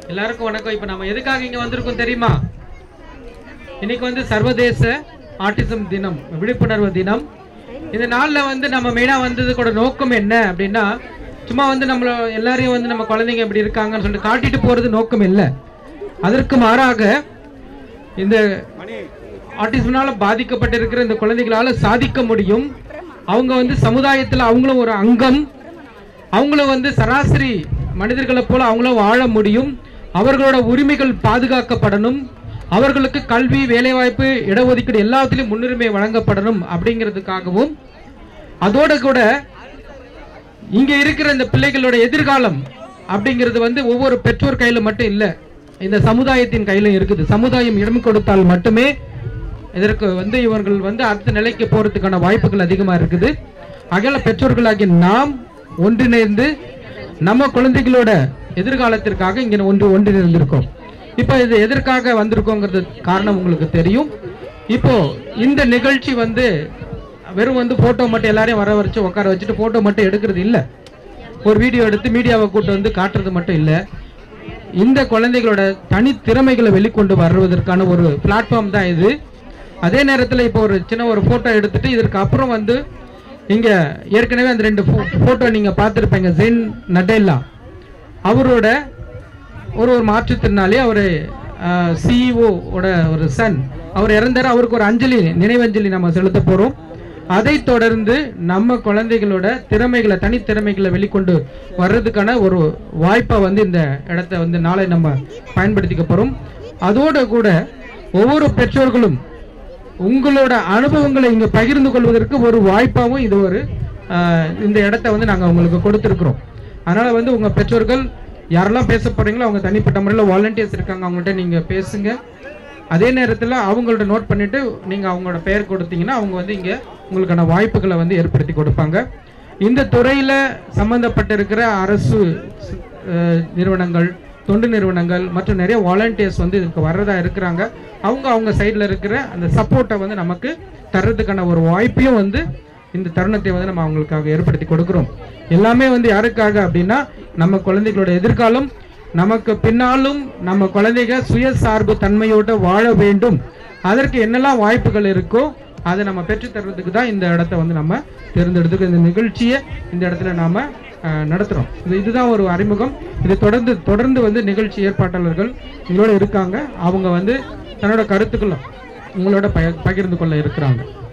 எல்லாருக்கும் வணக்கம் இப்போ நம்ம எதுக்காக இங்க வந்திருக்கோம் தெரியுமா இன்னைக்கு வந்து சர்வதேச ஆட்டிசம் தினம் விழிப்புணர்வு தினம் இந்த நாள்ல வந்து நம்ம மெயினா வந்ததுக்கோட நோக்கம் என்ன அப்படின்னா சும்மா வந்து நம்மள எல்லாரையும் வந்து நம்ம குழந்தைங்க இப்படி இருக்காங்கன்னு சொல்லிட்டு காட்டிட்டு போறது நோக்கம் இல்லை அதற்கு மாறாக இந்த ஆட்டிசம்னால பாதிக்கப்பட்டிருக்கிற இந்த குழந்தைகளால சாதிக்க முடியும் அவங்க வந்து சமுதாயத்துல அவங்களும் ஒரு அங்கம் அவங்களும் வந்து சராசரி மனிதர்களை போல அவங்களும் வாழ முடியும் அவர்களோட உரிமைகள் பாதுகாக்கப்படணும் அவர்களுக்கு கல்வி வேலைவாய்ப்பு இடஒதுக்கீடு எல்லாத்துலயும் முன்னுரிமை வழங்கப்படணும் அப்படிங்கிறதுக்காகவும் அதோட கூட இங்க இருக்கிற இந்த பிள்ளைகளோட எதிர்காலம் அப்படிங்கிறது வந்து ஒவ்வொரு பெற்றோர் கையில மட்டும் இல்ல இந்த சமுதாயத்தின் கையில இருக்குது சமுதாயம் இடம் கொடுத்தால் மட்டுமே இதற்கு வந்து இவர்கள் வந்து அடுத்த நிலைக்கு போறதுக்கான வாய்ப்புகள் அதிகமா இருக்குது அகல பெற்றோர்களாகிய நாம் ஒன்றிணைந்து நம்ம குழந்தைகளோட எதிர்காலத்திற்காக இங்க ஒன்று ஒன்றிணைந்திருக்கோம் இப்போ இது எதற்காக வந்திருக்கோங்கிறது காரணம் உங்களுக்கு தெரியும் இப்போ இந்த நிகழ்ச்சி வந்து வெறும் வந்து போட்டோ மட்டும் எல்லாரையும் வர வச்சு உட்கார வச்சுட்டு போட்டோ மட்டும் எடுக்கிறது இல்ல ஒரு வீடியோ எடுத்து மீடியாவை கூட்டு வந்து காட்டுறது மட்டும் இல்ல இந்த குழந்தைகளோட தனி திறமைகளை வெளிக்கொண்டு வருவதற்கான ஒரு பிளாட்ஃபார்ம் தான் இது அதே நேரத்தில் இப்போ ஒரு சின்ன ஒரு போட்டோ எடுத்துட்டு இதற்கு அப்புறம் வந்து இங்க ஏற்கனவே அந்த ரெண்டு போட்டோ நீங்க பார்த்துருப்பீங்க ஜெயின் நடேலா அவரோட ஒரு ஒரு மாற்றுத்திறனாளி அவர் சிஇஓ ஓட ஒரு சன் அவர் இறந்தாரு அவருக்கு ஒரு அஞ்சலி நினைவஞ்சலி நம்ம செலுத்த போறோம் அதை தொடர்ந்து நம்ம குழந்தைகளோட திறமைகளை தனித்திறமைகளை வெளிக்கொண்டு வர்றதுக்கான ஒரு வாய்ப்பை வந்து இந்த இடத்த வந்து நாளை நம்ம பயன்படுத்திக்க போறோம் அதோட கூட ஒவ்வொரு பெற்றோர்களும் உங்களோட அனுபவங்களை இங்க பகிர்ந்து கொள்வதற்கு ஒரு வாய்ப்பாகவும் இது ஒரு ஆஹ், இந்த இடத்த வந்து நாங்க உங்களுக்கு கொடுத்துருக்குறோம் அதனால வந்து உங்க பெற்றோர்கள் யாரெல்லாம் பேச போறீங்களோ அவங்க தனிப்பட்ட முறையில் வாலண்டியர்ஸ் இருக்காங்க அவங்கள்ட்ட நீங்க பேசுங்க அதே நேரத்தில் அவங்கள்ட்ட நோட் பண்ணிட்டு நீங்க அவங்களோட பெயர் கொடுத்தீங்கன்னா அவங்க வந்து இங்க உங்களுக்கான வாய்ப்புகளை வந்து ஏற்படுத்தி கொடுப்பாங்க இந்த துறையில சம்பந்தப்பட்டிருக்கிற அரசு அஹ், நிறுவனங்கள் தொண்டு நிறுவனங்கள் மற்றும் நிறைய வாலண்டியர்ஸ் வந்து இதுக்கு வர்றதா இருக்கிறாங்க அவங்க அவங்க சைடில் இருக்கிற அந்த சப்போர்ட்டை வந்து நமக்கு தர்றதுக்கான ஒரு வாய்ப்பையும் வந்து இந்த தருணத்தை வந்து நம்ம அவங்களுக்காக ஏற்படுத்தி கொடுக்கிறோம் எல்லாமே வந்து யாருக்காக அப்படின்னா நம்ம குழந்தைகளோட எதிர்காலம் நமக்கு பின்னாலும் நம்ம குழந்தைங்க சுயசார்பு தன்மையோட வாழ வேண்டும் அதற்கு என்னெல்லாம் வாய்ப்புகள் இருக்கோ அதை நம்ம பெற்றுத் தர்றதுக்கு தான் இந்த இடத்த வந்து நம்ம தேர்ந்தெடுத்துக்க இந்த நிகழ்ச்சியை இந்த இடத்துல நாம அஹ், நடத்துறோம் இது இதுதான் ஒரு அறிமுகம் இது தொடர்ந்து தொடர்ந்து வந்து நிகழ்ச்சி ஏற்பாட்டாளர்கள் உங்களோட இருக்காங்க அவங்க வந்து தன்னோட கருத்துக்களும் உங்களோட பய பகிர்ந்து கொள்ள இருக்கிறாங்க